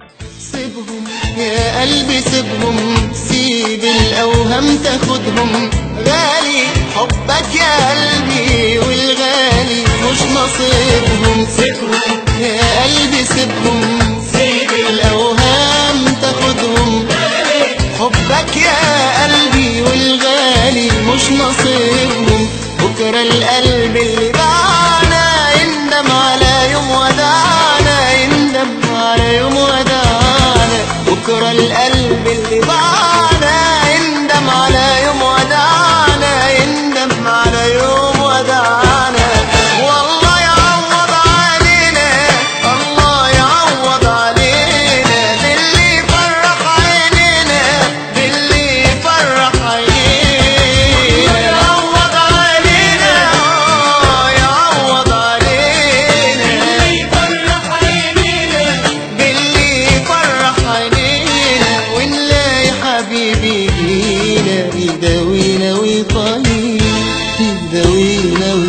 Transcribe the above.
سيبهم يا قلبي سيبهم سيب الأوهام تاخدهم غالي حبك يا قلبي والغالي مش نصيبهم سيبهم يا قلبي سيبهم سيب الأوهام تاخدهم حبك يا قلبي والغالي مش نصيبهم بكرة القلب اللي باعنا يندم على يوم وداعنا يندم على يوم وداعنا بكرة القلب اللي باعنا يندم على يوم وداعنا يندم على يوم وداعنا والله يعوض علينا الله يعوض علينا باللي فرح عينينا باللي فرح عينينا يعوض علينا آه، يعوض علينا باللي فرح عينينا ونلاقي حبيبي فينا يداوينا ويطيب يداوينا